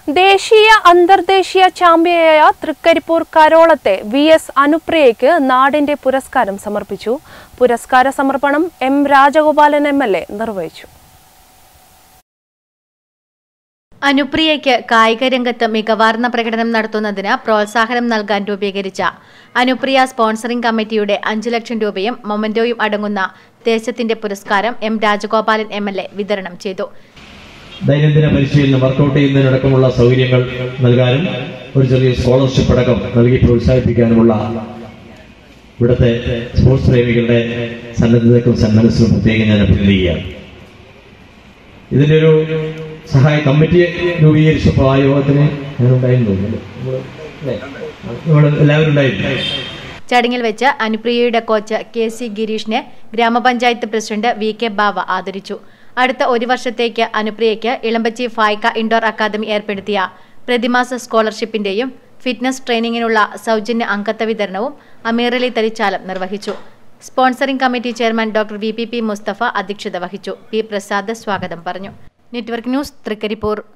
ദേശീയ അന്തർദേശീയ ചാമ്പ്യയായ തൃക്കരിപ്പൂർ കരോളത്തെ വി എസ് അനുപ്രിയയ്ക്ക് നാടിന്റെ പുരസ്കാരം സമർപ്പിച്ചു പുരസ്കാര സമർപ്പണം M Rajagopalan M L A നിർവഹിച്ചു അനുപ്രിയയ്ക്ക് കായിക രംഗത്ത് മികവാർന്ന പ്രകടനം നടത്തുന്നതിന് പ്രോത്സാഹനം നൽകാൻ രൂപീകരിച്ച അനുപ്രിയ സ്പോൺസറിംഗ് കമ്മിറ്റിയുടെ അഞ്ചു ലക്ഷം രൂപയും മൊമന്റോയും അടങ്ങുന്ന ദേശത്തിന്റെ പുരസ്കാരം M Rajagopalan M L A വിതരണം ചെയ്തു ദൈനംദിന പരിശീലനം വർക്കൗട്ട് ചെയ്യുന്നതിനടക്കമുള്ള സൗകര്യങ്ങൾ നൽകാനും ഒരു ചെറിയ സ്കോളർഷിപ്പ് അടക്കം നൽകി പ്രോത്സാഹിപ്പിക്കാനുമുള്ള ഇവിടുത്തെ സ്പോർട്സ് പ്രേമികളുടെ സന്നദ്ധതയ്ക്കും സന്മനസ്സിനും പ്രത്യേകം ഞാൻ അഭിനന്ദിക്കുകയാണ് ഇതിന്റെ ഒരു സഹായ കമ്മിറ്റി രൂപീകരിച്ചപ്പോൾ ആ യോഗത്തിന് ഞാനുണ്ടായിരുന്നു തോന്നുന്നു നമ്മള് അല്ലേ? നമ്മൾ എല്ലാവരും ഉണ്ടായിരുന്നു ചടങ്ങിൽ വെച്ച് അനുപ്രിയയുടെ കോച്ച് കെ സി ഗിരീഷിനെ ഗ്രാമപഞ്ചായത്ത് പ്രസിഡന്റ് വി കെ ബാവ ആദരിച്ചു അടുത്ത ഒരു വർഷത്തേക്ക് അനുപ്രിയയ്ക്ക് ഇളമ്പച്ചി ഫായ്ക്ക ഇൻഡോർ അക്കാദമി ഏർപ്പെടുത്തിയ പ്രതിമാസ സ്കോളർഷിപ്പിന്റെയും ഫിറ്റ്നസ് ട്രെയിനിങ്ങിനുള്ള സൗജന്യ അംഗത്വ വിതരണവും അമീറലി തരിച്ചാലം നിർവഹിച്ചു sponsoring committee chairman doctor V P P Musthafa അധ്യക്ഷത വഹിച്ചു പി പ്രസാദ് സ്വാഗതം പറഞ്ഞു നെറ്റ്വർക്ക് ന്യൂസ് തൃക്കരിപ്പൂർ